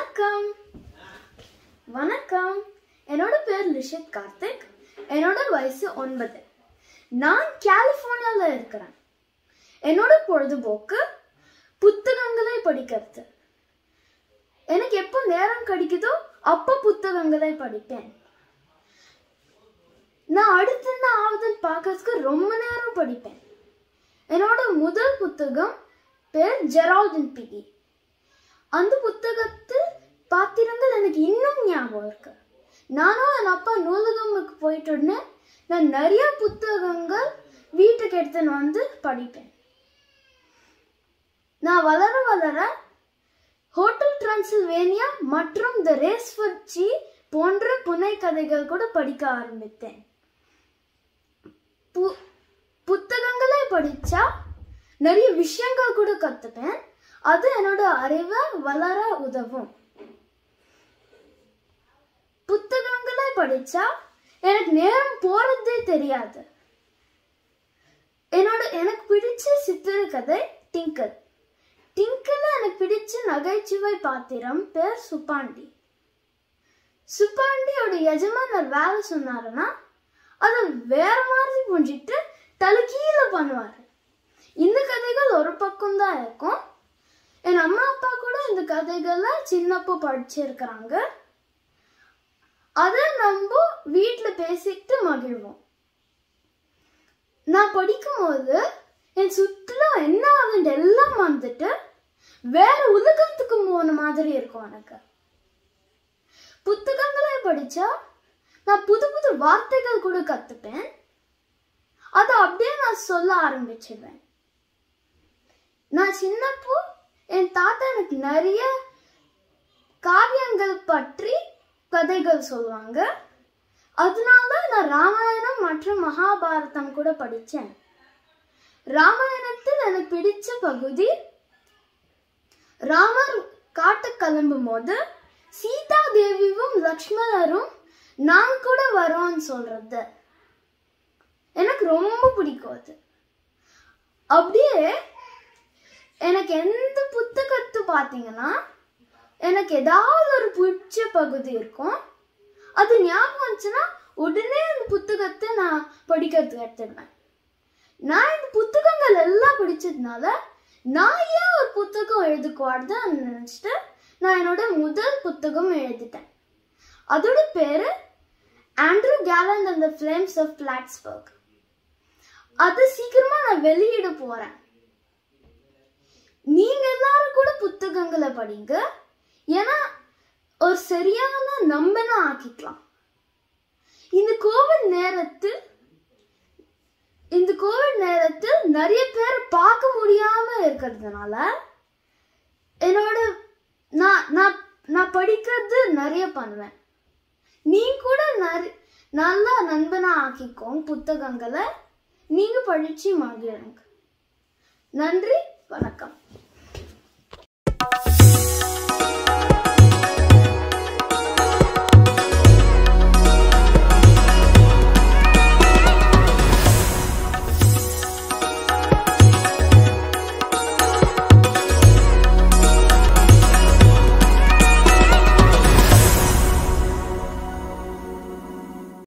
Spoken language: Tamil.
வணக்கம் வணக்கம் என்னோட பேர் லிஷித் கார்த்திக் என்னோட வயசு ஒன்பது நான் கலிஃபோர்னியால இருக்கிறேன் என்னோட பொழுதுபோக்கு புத்தகங்களை படிக்கிறது எனக்கு எப்போ நேரம் கிடைக்குதோ அப்போ புத்தகங்களை படிப்பேன் நான் அடுத்து என்ன ஆகுதுன்னு பார்க்கறதுக்கு ரொம்ப நேரம் படிப்பேன் என்னோட முதல் புத்தகம் பேர் ஜெரால்டின் பிகி அந்த புத்தகத்தில் பாத்திரங்கள் எனக்கு இன்னும் ஞாபகம் இருக்கு நானும் என் அப்பா நூலகமுக்கு போயிட்டு இருந்தேன் நான் நிறைய புத்தகங்கள் வீட்டுக்கு எடுத்துன்னு வந்து படிப்பேன் நான் வளர வளர ஹோட்டல் டிரான்சில்வேனியா மற்றும் த ரேஸ் ஃபார் சி போன்ற புனை கதைகள் கூட படிக்க ஆரம்பித்தேன் பு புத்தகங்களே படிச்சா நிறைய விஷயங்கள் கூட கத்துப்பேன் அது என்னோட அறிவை வளர உதவும் புத்தகங்களே படிச்சா எனக்கு நேரம் போறதே தெரியாது என்னோட எனக்கு பிடிச்ச சித்திரக்கதை டிங்கர் டிங்கர்ல எனக்கு பிடிச்ச நகைச்சுவை பாத்திரம் பேர் சுப்பாண்டி சுப்பாண்டியோட எஜமானர் வேலை சொன்னாருன்னா அதை வேற மாதிரி புரிஞ்சிட்டு தலைகீழ பண்ணுவாரு இந்த கதைகள் ஒரு பக்கம் தான் இருக்கும் என் அம்மா அப்பா கூட இந்த கதைகளை சின்னப்போ படிச்சிருக்கிறாங்க அதை நம்ம வீட்டுல பேசிட்டு மகிழ்வோம் நான் படிக்கும்போது என் சுற்றுலா என்ன ஆகுது எல்லாம் வந்துட்டு வேற உலகத்துக்கு போன மாதிரி இருக்கும் எனக்கு புத்தகங்களே படிச்சா நான் புது புது வார்த்தைகள் கூட கத்துப்பேன் அதை அப்படியே நான் சொல்ல ஆரம்பிச்சிடுவேன் நான் சின்னப்போ என் தாத்தா எனக்கு நிறைய காவியங்கள் பற்றி கதைகள் சொல்லுவாங்க அதனால நான் ராமாயணம் மற்றும் மகாபாரதம் கூட படித்தேன் ராமாயணத்தில் எனக்கு பிடிச்ச பகுதி ராமர் காட்டு கிளம்பும் போது சீதா தேவியும் லக்ஷ்மணரும் நான் கூட வரோன்னு சொல்றது எனக்கு ரொம்ப பிடிக்கும் அது அப்படியே எனக்கு எந்த புத்தகத்து பார்த்தீங்கன்னா எனக்கு ஏதாவது ஒரு பிடிச்ச பகுதி இருக்கும் அது ஞாபகம் வந்துச்சுன்னா உடனே அந்த புத்தகத்தை நான் படிக்கிறதுக்கு எடுத்துடுவேன் நான் இந்த புத்தகங்கள் எல்லாம் படிச்சதுனால நான் ஏன் ஒரு புத்தகம் எழுதிக்கூடாதுன்னு நினச்சிட்டு நான் என்னோட முதல் புத்தகம் எழுதிட்டேன் அதோட பேரு Andrew Gallant and the flames of Plattsburgh அது சீக்கிரமா நான் வெளியிட போறேன் நீங்க எல்லாரும் கூட புத்தகங்களை படிங்க ஏன்னா ஒரு சரியான நம்பனை ஆக்கிக்கலாம் இந்த கோவிட் நேரத்தில் இந்த கோவிட் நேரத்தில் நிறைய பேர் பார்க்க முடியாம இருக்கிறதுனால என்னோட நான் நான் நான் படிக்கிறது நிறைய பண்ணுவேன் நீ கூட நிறைய நல்ல நண்பனா ஆக்கிக்கோங்க புத்தகங்களை நீங்க படிச்சு மகிழுங்க நன்றி வணக்கம்